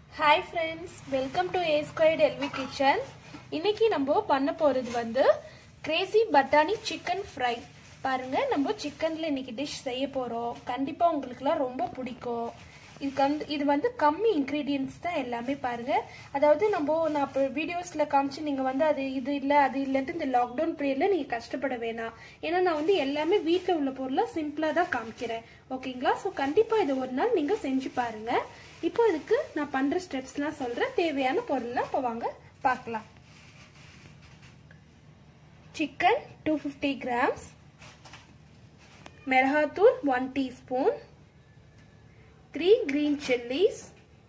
hi friends welcome to A squared LV kitchen இன்னைக்கு நம்ம பண்ண போறது வந்து கிரேசி பட்டாணி சிக்கன் ஃப்ரை பாருங்க நம்ம சிக்கன்ல இன்னைக்கு டிஷ் செய்ய போறோம் கண்டிப்பா உங்களுக்குலாம் ரொம்ப பிடிக்கும் இதுக்கு வந்து இது வந்து கம்மி இன்க்ரீடியன்ஸ் தான் எல்லாமே பாருங்க அதாவது நம்ம நான் இப்போ வீடியோஸ்ல காமிச்சு நீங்க வந்து அது இது இல்லை அது இல்லைன்ட்டு இந்த லாக்டவுன் பீரியட்ல நீங்க கஷ்டப்பட வேணாம் ஏன்னா நான் வந்து எல்லாமே வீட்டில் உள்ள பொருளை சிம்பிளா தான் காமிக்கிறேன் ஓகேங்களா ஸோ கண்டிப்பா இது ஒரு நாள் நீங்க செஞ்சு பாருங்க இப்போ இதுக்கு நான் பண்ற ஸ்டெப்ஸ்லாம் சொல்றேன் தேவையான பொருள்லாம் இப்போ வாங்க பார்க்கலாம் சிக்கன் டூ ஃபிஃப்டி கிராம்ஸ் மிளகாத்தூள் one teaspoon three green chillies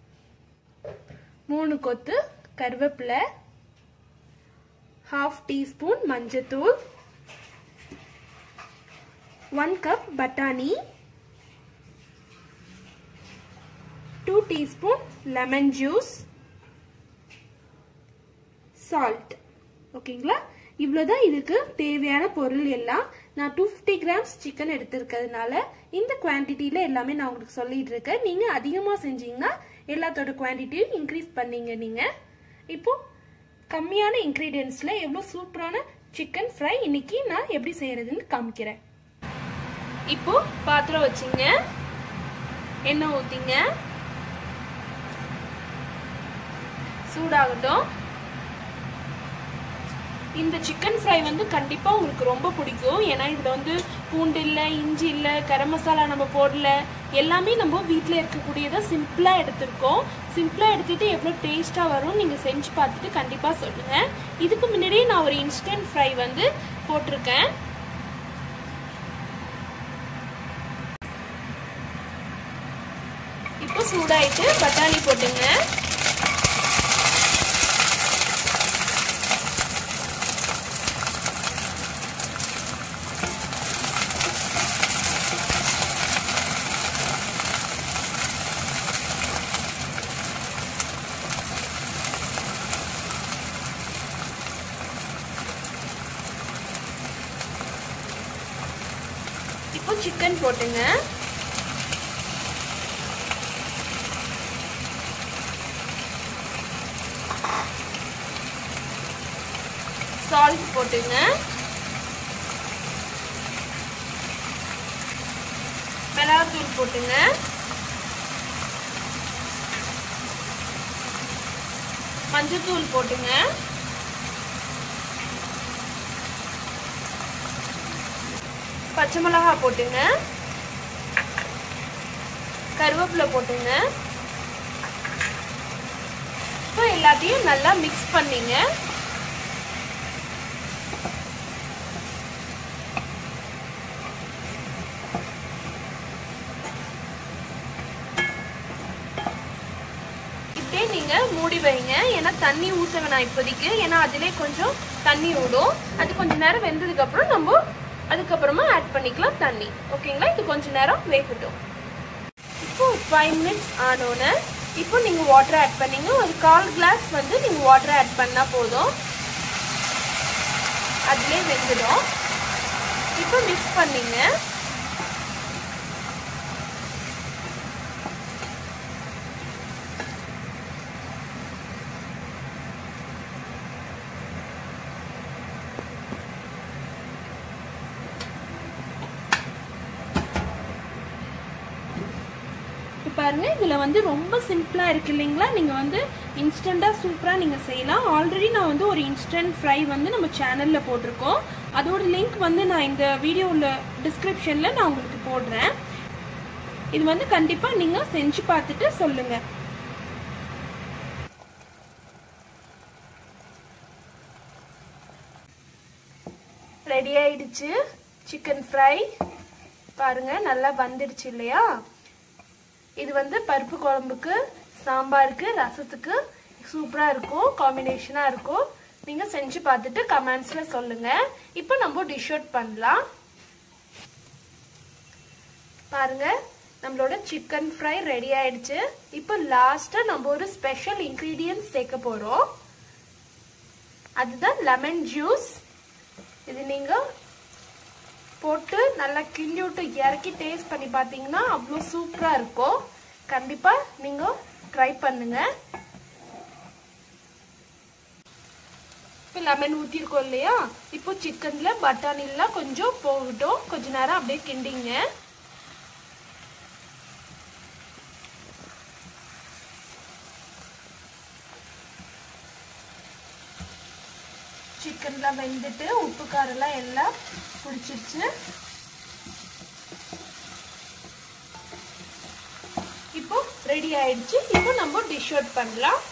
மூணு கொத்து கருவேப்பிலை ஹாஃப் டீஸ்பூன் மஞ்சத்தூள் ஒன் கப் பட்டாணி two teaspoon lemon juice salt ஓகேங்களா இவ்வளோதான் இதுக்கு தேவையான பொருள் எல்லாம் நான் டூ ஃபிஃப்டி கிராம்ஸ் சிக்கன் எடுத்திருக்கிறதுனால இந்த குவான்டிட்டியில் எல்லாமே நான் உங்களுக்கு சொல்லிட்டு இருக்கேன் நீங்கள் அதிகமாக செஞ்சீங்கன்னா எல்லாத்தோட குவான்டிட்டியும் இன்க்ரீஸ் பண்ணீங்க நீங்கள் இப்போ கம்மியான இன்க்ரீடியன்ஸில் எவ்வளோ சூப்பரான சிக்கன் ஃப்ரை இன்னைக்கு நான் எப்படி செய்யறதுன்னு காமிக்கிறேன் இப்போ பாத்திரம் வச்சுங்க எண்ணெய் ஊற்றிங்க சூடாகட்டும் இந்த சிக்கன் ஃப்ரை வந்து கண்டிப்பாக உங்களுக்கு ரொம்ப பிடிக்கும் ஏன்னா இதில் வந்து பூண்டு இல்லை இஞ்சி இல்லை கரம் மசாலா நம்ம போடல எல்லாமே நம்ம வீட்டில் இருக்கக்கூடியதை சிம்பிளாக எடுத்திருக்கோம் சிம்பிளாக எடுத்துகிட்டு எவ்வளோ டேஸ்ட்டாக வரும் நீங்கள் செஞ்சு பார்த்துட்டு கண்டிப்பாக சொல்லுங்கள் இதுக்கு முன்னாடியே நான் ஒரு இன்ஸ்டன்ட் ஃப்ரை வந்து போட்டிருக்கேன் இப்போ சூடாயிட்டு பட்டாணி போட்டுங்க இப்போ சிக்கன் போட்டுங்க சால்ட் போட்டுங்க மிளகாத்தூள் போட்டுங்க மஞ்சத்தூள் போட்டுங்க பச்சை மிளகா போட்டுங்க கருவேப்பிலை போட்டுங்க இப்போ எல்லாத்தையும் நல்லா மிக்ஸ் பண்ணிங்க இப்படியே நீங்க மூடி வைங்க ஏன்னா தண்ணி ஊற்ற வேணாம் இப்போதைக்கு ஏன்னா அதிலே கொஞ்சம் தண்ணி விடும் அது கொஞ்ச நேரம் வெந்ததுக்கு அப்புறம் நம்ம அதுக்கப்புறமா ஆட் பண்ணிக்கலாம் தண்ணி ஓகேங்களா இது கொஞ்ச நேரம் வேகட்டும் இப்போ ஃபைவ் மினிட்ஸ் ஆனோன்னு இப்போ நீங்கள் வாட்டர் ஆட் பண்ணீங்க ஒரு கால் கிளாஸ் வந்து நீங்கள் வாட்டர் ஆட் பண்ணால் போதும் அதுலேயே வெந்துடும் இப்போ மிக்ஸ் பண்ணிங்க இப்போ பாருங்க இதில் வந்து ரொம்ப சிம்பிளாக இருக்கு இல்லைங்களா நீங்கள் வந்து இன்ஸ்டண்ட்டாக சூப்பராக நீங்கள் செய்யலாம் ஆல்ரெடி நான் வந்து ஒரு இன்ஸ்டன்ட் ஃப்ரை வந்து நம்ம சேனலில் போட்டிருக்கோம் அதோட லிங்க் வந்து நான் இந்த வீடியோவில் டிஸ்கிரிப்ஷனில் நான் உங்களுக்கு போடுறேன் இது வந்து கண்டிப்பாக நீங்கள் செஞ்சு பார்த்துட்டு சொல்லுங்கள் ரெடி ஆயிடுச்சு சிக்கன் ஃப்ரை பாருங்க நல்லா வந்துடுச்சு இல்லையா இது வந்து பருப்பு குழம்புக்கு சாம்பாருக்கு ரசத்துக்கு சூப்பராக இருக்கும் காம்பினேஷனாக இருக்கும் நீங்கள் செஞ்சு பார்த்துட்டு கமெண்ட்ஸில் சொல்லுங்கள் இப்போ நம்ம டிஷ் அவுட் பண்ணலாம் பாருங்க நம்மளோட சிக்கன் ஃப்ரை ரெடி ஆயிடுச்சு இப்போ லாஸ்ட்டாக நம்ம ஒரு ஸ்பெஷல் இன்க்ரீடியன்ஸ் சேர்க்க போகிறோம் அதுதான் லெமன் ஜூஸ் இது நீங்கள் போட்டு நல்லா கிண்டி விட்டு இறக்கி டேஸ்ட் பண்ணி பார்த்தீங்கன்னா அவ்வளோ சூப்பராக இருக்கும் கண்டிப்பாக நீங்கள் ட்ரை பண்ணுங்கள் இப்போ லெமன் ஊற்றிருக்கோம் இல்லையா இப்போ சிக்கனில் பட்டாணிலாம் கொஞ்சம் போகட்டும் கொஞ்ச நேரம் அப்படியே கிண்டிங்க சிக்கன்லாம் வெந்துட்டு உப்பு காரெல்லாம் எல்லாம் பிடிச்சிருச்சு இப்போ ரெடி ஆயிடுச்சு இப்போ நம்ம டிஷ் அவுட் பண்ணலாம்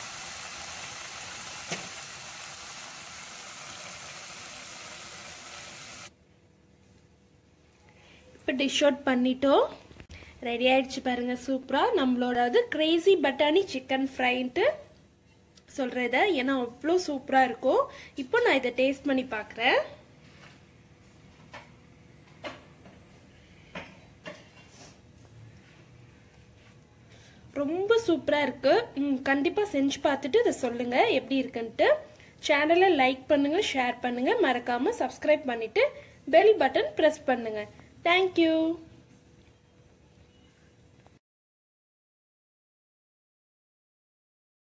இப்போ டிஷ் அவுட் பண்ணிட்டோம் ரெடி ஆயிடுச்சு பாருங்க சூப்பராக நம்மளோட அது கிரேசி பட்டாணி சிக்கன் ஃப்ரைன்ட்டு சொல்கிறத ஏன்னா அவ்வளோ சூப்பராக இருக்கும் இப்போ நான் இதை டேஸ்ட் பண்ணி பார்க்குறேன் ரொம்ப சூப்பராக இருக்குது கண்டிப்பாக செஞ்சு பார்த்துட்டு இதை சொல்லுங்கள் எப்படி இருக்குன்ட்டு சேனலை லைக் பண்ணுங்கள் ஷேர் பண்ணுங்கள் மறக்காமல் சப்ஸ்கிரைப் பண்ணிவிட்டு பெல் பட்டன் ப்ரெஸ் பண்ணுங்கள் தேங்க்யூ